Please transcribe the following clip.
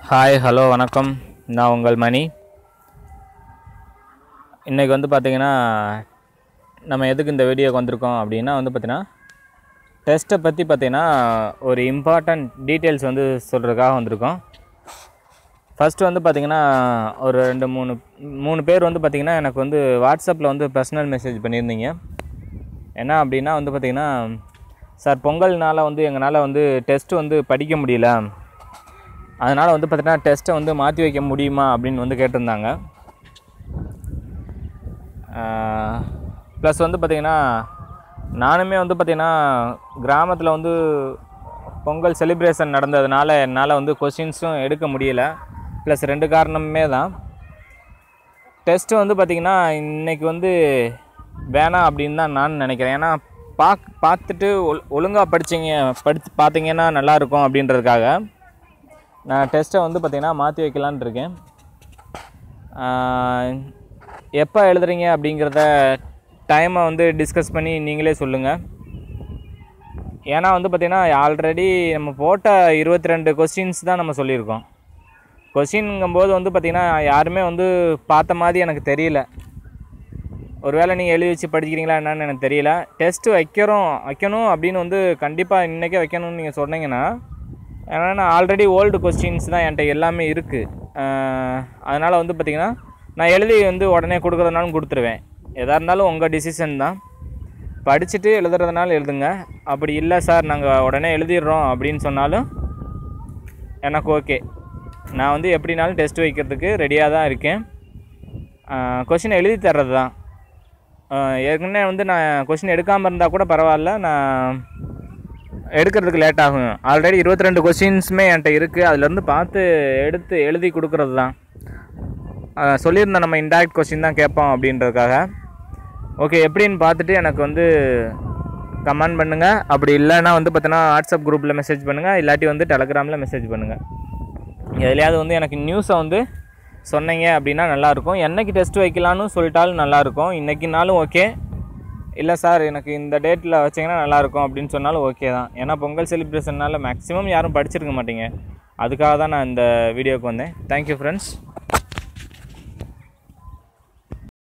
hi hello வணக்கம் நான் உங்கள் மணி இன்றைக்கி வந்து பார்த்திங்கன்னா நம்ம எதுக்கு இந்த வீடியோக்கு வந்திருக்கோம் அப்படின்னா வந்து பார்த்திங்கன்னா டெஸ்ட்டை பற்றி பார்த்திங்கன்னா ஒரு இம்பார்ட்டண்ட் டீட்டெயில்ஸ் வந்து சொல்கிறதுக்காக வந்திருக்கோம் ஃபஸ்ட்டு வந்து பார்த்திங்கன்னா ஒரு ரெண்டு மூணு மூணு பேர் வந்து பார்த்திங்கன்னா எனக்கு வந்து வாட்ஸ்அப்பில் வந்து பர்சனல் மெசேஜ் பண்ணியிருந்தீங்க என்ன அப்படின்னா வந்து பார்த்திங்கன்னா சார் பொங்கல்னால வந்து எங்களால் வந்து டெஸ்ட் வந்து படிக்க முடியல அதனால் வந்து பார்த்திங்கன்னா டெஸ்ட்டை வந்து மாற்றி வைக்க முடியுமா அப்படின்னு வந்து கேட்டிருந்தாங்க ப்ளஸ் வந்து பார்த்திங்கன்னா நானுமே வந்து பார்த்திங்கன்னா கிராமத்தில் வந்து பொங்கல் செலிப்ரேஷன் நடந்ததுனால என்னால் வந்து கொஷின்ஸும் எடுக்க முடியல ப்ளஸ் ரெண்டு காரணமுமே தான் டெஸ்ட்டு வந்து பார்த்திங்கன்னா இன்றைக்கி வந்து வேணாம் அப்படின்னு தான் நான் நினைக்கிறேன் ஏன்னா பாக் பார்த்துட்டு ஒழு ஒழுங்காக படிச்சிங்க படித்து பார்த்தீங்கன்னா நல்லாயிருக்கும் அப்படின்றதுக்காக நான் டெஸ்ட்டை வந்து பார்த்திங்கன்னா மாற்றி வைக்கலான்னு இருக்கேன் எப்போ எழுதுறீங்க அப்படிங்கிறத டைமை வந்து டிஸ்கஸ் பண்ணி நீங்களே சொல்லுங்கள் ஏன்னா வந்து பார்த்திங்கன்னா ஆல்ரெடி நம்ம போட்ட இருபத்தி ரெண்டு கொஸ்டின்ஸ் தான் நம்ம சொல்லியிருக்கோம் கொஸ்டின்ங்கும்போது வந்து பார்த்திங்கன்னா யாருமே வந்து பார்த்த மாதிரி எனக்கு தெரியல ஒருவேளை நீங்கள் எழுதி வச்சு படிக்கிறீங்களா என்னன்னு எனக்கு தெரியல டெஸ்ட்டு வைக்கிறோம் வைக்கணும் அப்படின்னு வந்து கண்டிப்பாக இன்றைக்கே வைக்கணும்னு நீங்கள் சொன்னீங்கன்னா ஏன்னா நான் ஆல்ரெடி ஓல்டு கொஸ்டின்ஸ் தான் என்கிட்ட எல்லாமே இருக்குது அதனால் வந்து பார்த்திங்கன்னா நான் எழுதி வந்து உடனே கொடுக்குறதுனாலும் கொடுத்துருவேன் எதாக இருந்தாலும் உங்கள் டிசிஷன் தான் படிச்சுட்டு எழுதுறதுனால எழுதுங்க அப்படி இல்லை சார் நாங்கள் உடனே எழுதிடுறோம் அப்படின்னு சொன்னாலும் எனக்கு ஓகே நான் வந்து எப்படினாலும் டெஸ்ட் வைக்கிறதுக்கு ரெடியாக தான் இருக்கேன் கொஷின் எழுதி தர்றது தான் ஏற்கனவே வந்து நான் கொஷின் எடுக்காமல் இருந்தால் கூட பரவாயில்ல நான் எடுக்கிறதுக்கு லேட் ஆகும் ஆல்ரெடி இருபத்தி ரெண்டு கொஷின்ஸுமே என்கிட்ட இருக்குது அதுலேருந்து பார்த்து எடுத்து எழுதி கொடுக்குறது தான் சொல்லியிருந்தேன் நம்ம இன்டேரக்ட் கொஷின் தான் கேட்போம் அப்படின்றதுக்காக ஓகே எப்படின்னு பார்த்துட்டு எனக்கு வந்து கமெண்ட் பண்ணுங்கள் அப்படி இல்லைன்னா வந்து பார்த்தீங்கன்னா வாட்ஸ்அப் குரூப்பில் மெசேஜ் பண்ணுங்கள் இல்லாட்டி வந்து டெலகிராமில் மெசேஜ் பண்ணுங்கள் எதுலையாவது வந்து எனக்கு நியூஸை வந்து சொன்னீங்க அப்படின்னா நல்லாயிருக்கும் என்னைக்கு டெஸ்ட் வைக்கலான்னு சொல்லிட்டாலும் நல்லாயிருக்கும் இன்றைக்கினாலும் ஓகே இல்லை சார் எனக்கு இந்த டேட்டில் வச்சிங்கன்னா நல்லாயிருக்கும் அப்படின்னு சொன்னாலும் ஓகே தான் ஏன்னா பொங்கல் செலிப்ரேஷனால் மேக்ஸிமம் யாரும் படிச்சிருக்க மாட்டீங்க அதுக்காக தான் நான் இந்த வீடியோக்கு வந்தேன் தேங்க்யூ ஃப்ரெண்ட்ஸ்